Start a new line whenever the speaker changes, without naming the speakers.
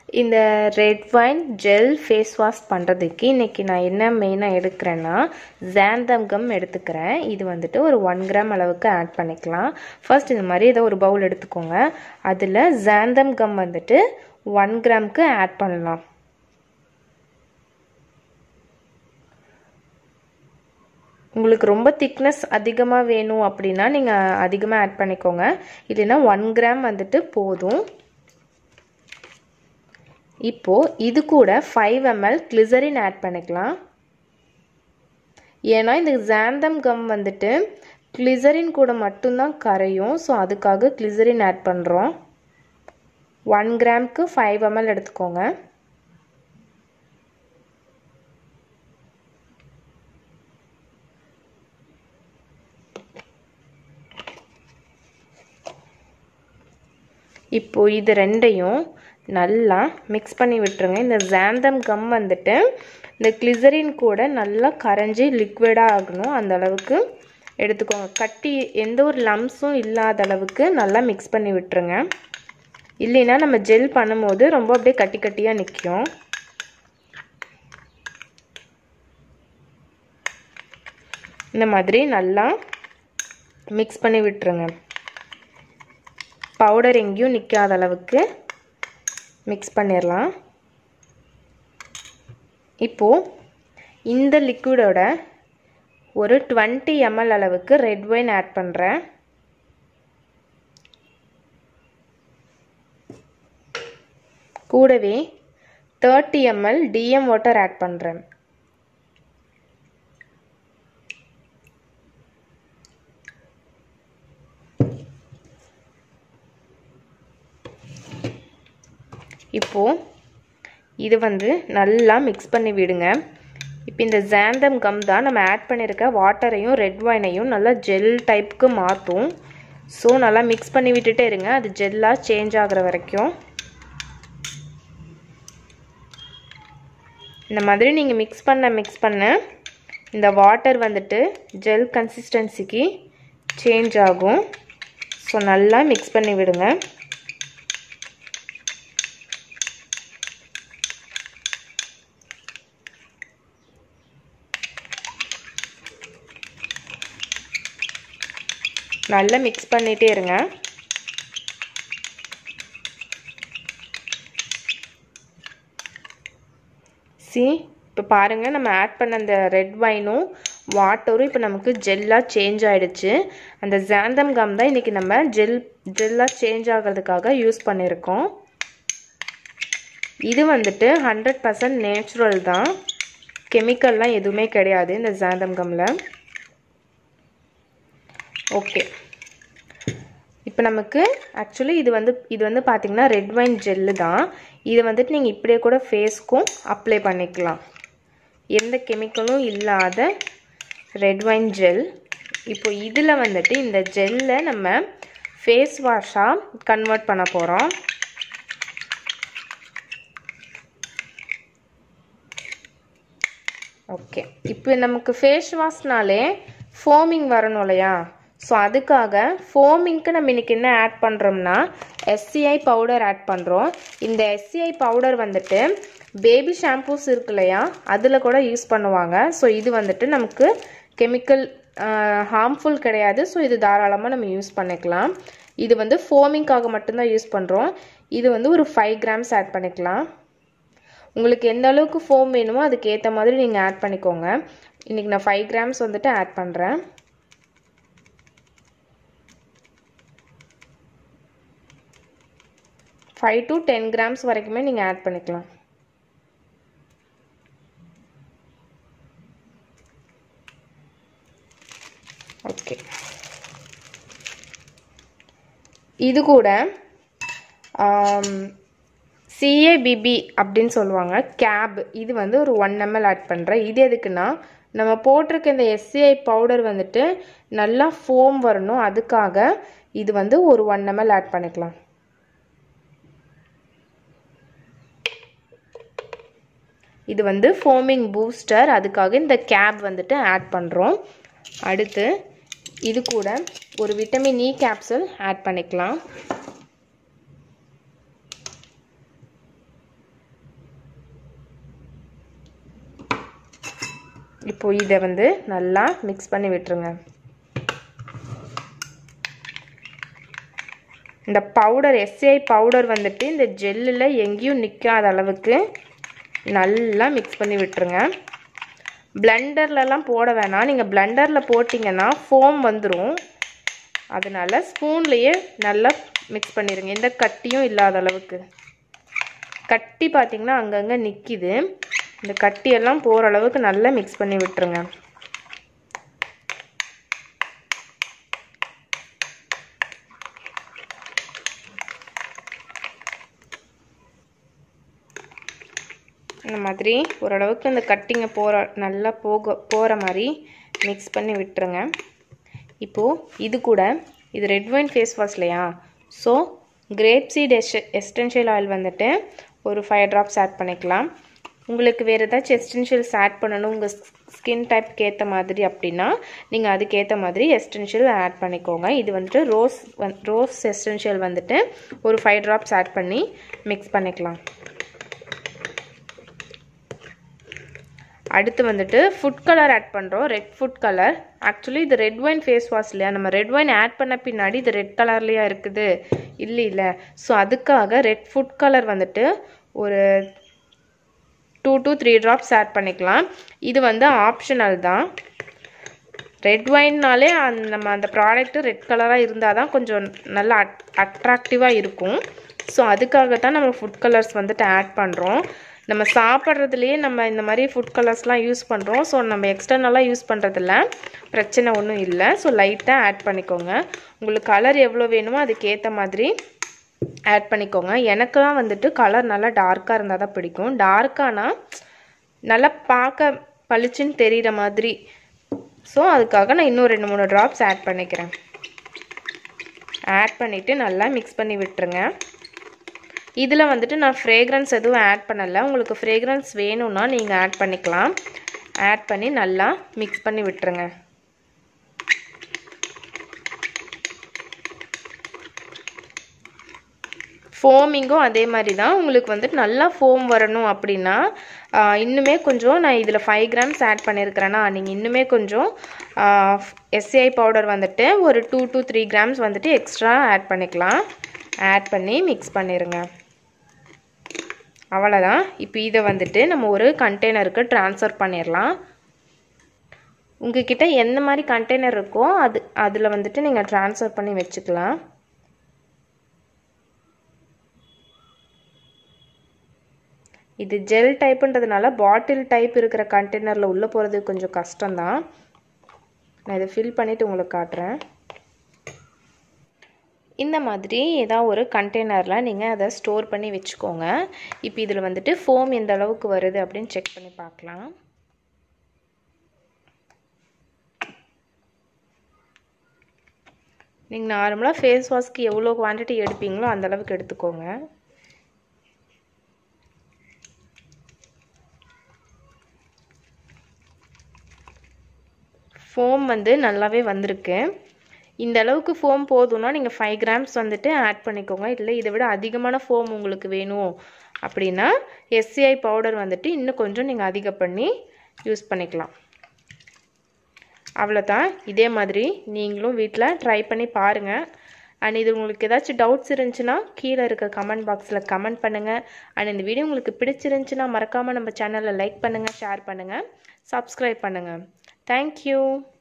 இந்த red wine gel face wash பண்ணுறதுக்கு இன்றைக்கி நான் என்ன மெயினாக எடுக்கிறேன்னா ஜாந்தம் கம் எடுத்துக்கிறேன் இது வந்துட்டு ஒரு ஒன் கிராம் அளவுக்கு ஆட் பண்ணிக்கலாம் ஃபர்ஸ்ட் இந்த மாதிரி ஏதோ ஒரு பவுல் எடுத்துக்கோங்க அதில் ஜாந்தம் கம் வந்துட்டு ஒன் கிராம்க்கு ஆட் பண்ணலாம் உங்களுக்கு ரொம்ப திக்னஸ் அதிகமாக வேணும் அப்படின்னா நீங்கள் அதிகமாக ஆட் பண்ணிக்கோங்க இல்லைன்னா ஒன் கிராம் வந்துட்டு போதும் இப்போது இது கூட ஃபைவ் எம்எல் கிளிசரின் ஆட் பண்ணிக்கலாம் ஏன்னா இந்த ஜாந்தம் கம் வந்துட்டு கிளிசரின் கூட மட்டும்தான் கரையும் ஸோ அதுக்காக கிளிசரின் ஆட் பண்ணுறோம் ஒன் கிராம்க்கு ஃபைவ் எம்எல் எடுத்துக்கோங்க இப்போ இது ரெண்டையும் நல்லா மிக்ஸ் பண்ணி விட்டுருங்க இந்த ஜாந்தம் கம் வந்துட்டு இந்த கிளிசரின் கூட நல்லா கரைஞ்சி லிக்விடாக ஆகணும் அந்த அளவுக்கு எடுத்துக்கோங்க கட்டி எந்த ஒரு லம்ஸும் இல்லாத அளவுக்கு நல்லா மிக்ஸ் பண்ணி விட்டுருங்க இல்லைன்னா நம்ம ஜெல் பண்ணும்போது ரொம்ப அப்படியே கட்டி கட்டியாக நிற்கும் இந்த மாதிரி நல்லா மிக்ஸ் பண்ணி விட்டுருங்க பவுடர் எங்கேயும் நிற்காத அளவுக்கு மிக்ஸ் பண்ணிடலாம் இப்போது இந்த லிக்விடோட ஒரு டுவெண்ட்டி எம்எல் அளவுக்கு ரெட் ஒயின் ஆட் பண்ணுறேன் கூடவே thirty ML DM water add பண்ணுறேன் இப்போது இது வந்து நல்லா மிக்ஸ் பண்ணி விடுங்க இப்போ இந்த ஜாந்தம் கம் தான் நம்ம ஆட் பண்ணியிருக்க வாட்டரையும் ரெட் வைனையும் நல்லா ஜெல் டைப்புக்கு மாற்றும் ஸோ நல்லா மிக்ஸ் பண்ணி விட்டுட்டே இருங்க அது ஜெல்லாக சேஞ்ச் ஆகிற வரைக்கும் இந்த மாதிரி நீங்கள் மிக்ஸ் பண்ண மிக்ஸ் பண்ண இந்த வாட்டர் வந்துட்டு ஜெல் கன்சிஸ்டன்சிக்கு சேஞ்ச் ஆகும் ஸோ நல்லா மிக்ஸ் பண்ணி விடுங்க நல்லா மிக்ஸ் பண்ணிகிட்டே இருங்க சி இப்போ பாருங்கள் நம்ம ஆட் பண்ண அந்த ரெட் வைனும் வாட்டரும் இப்போ நமக்கு ஜெல்லாக சேஞ்ச் ஆகிடுச்சு அந்த ஜாந்தம் கம் தான் இன்றைக்கி நம்ம ஜெல் ஜெல்லாக சேஞ்ச் ஆகிறதுக்காக யூஸ் பண்ணியிருக்கோம் இது வந்துட்டு ஹண்ட்ரட் பர்சன்ட் நேச்சுரல் தான் கெமிக்கல்லாம் எதுவுமே கிடையாது இந்த ஜாந்தம் கம்மில் ஓகே இப்போ நமக்கு ஆக்சுவலி இது வந்து இது வந்து பார்த்திங்கன்னா ரெட் வைன் ஜெல்லு தான் இது வந்துட்டு நீங்கள் இப்படியே கூட ஃபேஸ்க்கும் அப்ளை பண்ணிக்கலாம் எந்த கெமிக்கலும் இல்லாத ரெட் வைன் ஜெல் இப்போ இதில் வந்துட்டு இந்த ஜெல்லை நம்ம ஃபேஸ் வாஷாக கன்வெர்ட் பண்ண போகிறோம் ஓகே இப்போ நமக்கு ஃபேஸ் வாஷ்னாலே ஃபோமிங் வரணும் இல்லையா ஸோ அதுக்காக ஃபோமிங்க்கு நம்ம இன்றைக்கி என்ன ஆட் பண்ணுறோம்னா எஸ்சிஐ பவுடர் ஆட் பண்ணுறோம் இந்த எஸ்சிஐ பவுடர் வந்துட்டு பேபி ஷாம்பூஸ் இருக்கு இல்லையா அதில் கூட யூஸ் பண்ணுவாங்க ஸோ இது வந்துட்டு நமக்கு கெமிக்கல் ஹார்ம்ஃபுல் கிடையாது ஸோ இது தாராளமாக நம்ம யூஸ் பண்ணிக்கலாம் இது வந்து ஃபோமிங்காக மட்டும்தான் யூஸ் பண்ணுறோம் இது வந்து ஒரு ஃபைவ் கிராம்ஸ் ஆட் பண்ணிக்கலாம் உங்களுக்கு எந்த அளவுக்கு ஃபோம் வேணுமோ அதுக்கு ஏற்ற மாதிரி நீங்கள் ஆட் பண்ணிக்கோங்க இன்றைக்கி நான் ஃபைவ் கிராம்ஸ் வந்துட்டு ஆட் பண்ணுறேன் ஃபைவ் டு டென் கிராம்ஸ் வரைக்குமே நீங்கள் ஆட் பண்ணிக்கலாம் ஓகே இது கூட சிஏபிபி அப்படின்னு சொல்லுவாங்க கேப் இது வந்து ஒரு ஒன் எம்எல் ஆட் பண்ணுறேன் இது எதுக்குன்னா நம்ம போட்டிருக்க இந்த எஸ்சிஐ பவுடர் வந்துட்டு நல்லா ஃபோம் வரணும் அதுக்காக இது வந்து ஒரு ஒன் எம்எல் ஆட் பண்ணிக்கலாம் இது வந்து ஃபோமிங் பூஸ்டர் அதுக்காக இந்த கேப் வந்துட்டு ஆட் பண்ணுறோம் அடுத்து இது கூட ஒரு விட்டமின் இ கேப்சூல் ஆட் பண்ணிக்கலாம் இப்போ இதை வந்து நல்லா மிக்ஸ் பண்ணி விட்டுருங்க இந்த பவுடர் எஸ்ஐ பவுடர் வந்துட்டு இந்த ஜெல்லில் எங்கேயும் நிற்காத அளவுக்கு நல்லா மிக்ஸ் பண்ணி விட்டுருங்க பிளெண்டர்லலாம் போட வேணாம் நீங்கள் பிளெண்டரில் போட்டிங்கன்னா ஃபோம் வந்துடும் அதனால் ஸ்பூன்லேயே நல்லா மிக்ஸ் பண்ணிடுங்க எந்த கட்டியும் இல்லாத அளவுக்கு கட்டி பார்த்திங்கன்னா அங்கங்கே நிற்கிது இந்த கட்டியெல்லாம் போகிற அளவுக்கு நல்லா மிக்ஸ் பண்ணி விட்டுருங்க இந்த மாதிரி ஓரளவுக்கு இந்த கட்டிங்க போகிற நல்லா போக போகிற மாதிரி மிக்ஸ் பண்ணி விட்டுருங்க இப்போது இது கூட இது ரெட் ஒயின் ஃபேஸ் வாஷ் இல்லையா ஸோ கிரேப் சீட் எஸ் எஸ்டென்ஷியல் ஆயில் வந்துட்டு ஒரு ஃபைவ் ட்ராப்ஸ் ஆட் பண்ணிக்கலாம் உங்களுக்கு வேறு ஏதாச்சும் எஸ்டென்ஷியல்ஸ் ஆட் பண்ணணும் உங்கள் ஸ்கின் டைப்க்கு ஏற்ற மாதிரி அப்படின்னா நீங்கள் அதுக்கேற்ற மாதிரி எஸ்டென்ஷியல் ஆட் பண்ணிக்கோங்க இது வந்துட்டு ரோஸ் வந் ரோஸ் எஸ்டென்ஷியல் வந்துட்டு ஒரு ஃபைவ் ட்ராப்ஸ் ஆட் பண்ணி மிக்ஸ் பண்ணிக்கலாம் அடுத்து வந்துட்டு ஃபுட் கலர் ஆட் பண்ணுறோம் ரெட் ஃபுட் கலர் ஆக்சுவலி இது ரெட் ஒயின் ஃபேஸ் வாஷ் இல்லையா நம்ம ரெட் ஒயின் ஆட் பண்ண பின்னாடி இது ரெட் கலர்லையா இருக்குது இல்லை இல்லை ஸோ அதுக்காக ரெட் ஃபுட் கலர் வந்துட்டு ஒரு two two three drops add பண்ணிக்கலாம் இது வந்து ஆப்ஷனல் தான் ரெட் ஒயின்னாலே அந்த நம்ம அந்த ப்ராடக்ட்டு ரெட் கலராக இருந்தால் தான் கொஞ்சம் நல்லா அட் அட்ராக்டிவாக இருக்கும் ஸோ அதுக்காக தான் நம்ம ஃபுட் கலர்ஸ் வந்துட்டு ஆட் பண்ணுறோம் நம்ம சாப்பிட்றதுலேயே நம்ம இந்த மாதிரி ஃபுட் கலர்ஸ்லாம் யூஸ் பண்ணுறோம் ஸோ நம்ம எக்ஸ்டர்னலாக யூஸ் பண்ணுறதில்ல பிரச்சனை ஒன்றும் இல்லை ஸோ லைட்டாக ஆட் பண்ணிக்கோங்க உங்களுக்கு கலர் எவ்வளோ வேணுமோ அதுக்கேற்ற மாதிரி ஆட் பண்ணிக்கோங்க எனக்குலாம் வந்துட்டு கலர் நல்லா டார்க்காக இருந்தால் தான் பிடிக்கும் டார்க்கானா நல்லா பார்க்க பளிச்சுன்னு தெரிகிற மாதிரி ஸோ அதுக்காக நான் இன்னும் ரெண்டு மூணு ட்ராப்ஸ் ஆட் பண்ணிக்கிறேன் ஆட் பண்ணிவிட்டு நல்லா மிக்ஸ் பண்ணி விட்டுருங்க இதில் வந்துட்டு நான் ஃப்ரேக்ரன்ஸ் எதுவும் ஆட் பண்ணலை உங்களுக்கு ஃப்ரேக்ரன்ஸ் வேணும்னா நீங்கள் ஆட் பண்ணிக்கலாம் ஆட் பண்ணி நல்லா மிக்ஸ் பண்ணி விட்டுருங்க ஃபோமிங்கும் அதே மாதிரி தான் உங்களுக்கு வந்துட்டு நல்லா ஃபோம் வரணும் அப்படின்னா இன்னுமே கொஞ்சம் நான் இதில் ஃபைவ் கிராம்ஸ் ஆட் பண்ணியிருக்கிறேன்னா நீங்கள் இன்னுமே கொஞ்சம் எஸ்ஏஐ பவுடர் வந்துட்டு ஒரு டூ டூ த்ரீ கிராம்ஸ் வந்துட்டு எக்ஸ்ட்ரா ஆட் பண்ணிக்கலாம் ஆட் பண்ணி மிக்ஸ் பண்ணிடுங்க அவ்வளோதான் இப்போ இதை வந்துட்டு நம்ம ஒரு கண்டெய்னருக்கு ட்ரான்ஸ்ஃபர் பண்ணிடலாம் உங்ககிட்ட எந்த மாதிரி கண்டெய்னர் இருக்கோ அது அதில் வந்துட்டு நீங்கள் ட்ரான்ஸ்ஃபர் பண்ணி வச்சுக்கலாம் இது ஜெல் டைப்புன்றதுனால பாட்டில் டைப் இருக்கிற கண்டெய்னரில் உள்ளே போகிறது கொஞ்சம் கஷ்டம்தான் நான் இதை ஃபில் பண்ணிவிட்டு உங்களுக்கு காட்டுறேன் இந்த மாதிரி ஏதாவது ஒரு கண்டெய்னரில் நீங்கள் அதை ஸ்டோர் பண்ணி வச்சுக்கோங்க இப்போ இதில் வந்துட்டு ஃபோம் எந்த அளவுக்கு வருது அப்படின்னு செக் பண்ணி பார்க்கலாம் நீங்கள் நார்மலாக ஃபேஸ் வாஷ்க்கு எவ்வளோ குவான்டிட்டி எடுப்பீங்களோ அந்த அளவுக்கு எடுத்துக்கோங்க ஃபோம் வந்து நல்லாவே வந்திருக்கு இந்த அளவுக்கு ஃபோம் போதும்னா நீங்கள் ஃபைவ் கிராம்ஸ் வந்துட்டு ஆட் பண்ணிக்கோங்க இல்லை இதை விட அதிகமான ஃபோம் உங்களுக்கு வேணும் அப்படின்னா எஸ்சிஐ பவுடர் வந்துட்டு இன்னும் கொஞ்சம் நீங்கள் அதிகம் பண்ணி யூஸ் பண்ணிக்கலாம் அவ்வளோதான் இதே மாதிரி நீங்களும் வீட்டில் ட்ரை பண்ணி பாருங்கள் அண்ட் இது உங்களுக்கு ஏதாச்சும் டவுட்ஸ் இருந்துச்சுன்னா கீழே இருக்க கமெண்ட் பாக்ஸில் கமெண்ட் பண்ணுங்கள் அண்ட் இந்த வீடியோ உங்களுக்கு பிடிச்சிருந்துச்சுன்னா மறக்காமல் நம்ம சேனலை லைக் பண்ணுங்கள் ஷேர் பண்ணுங்கள் சப்ஸ்கிரைப் பண்ணுங்கள் தேங்க்யூ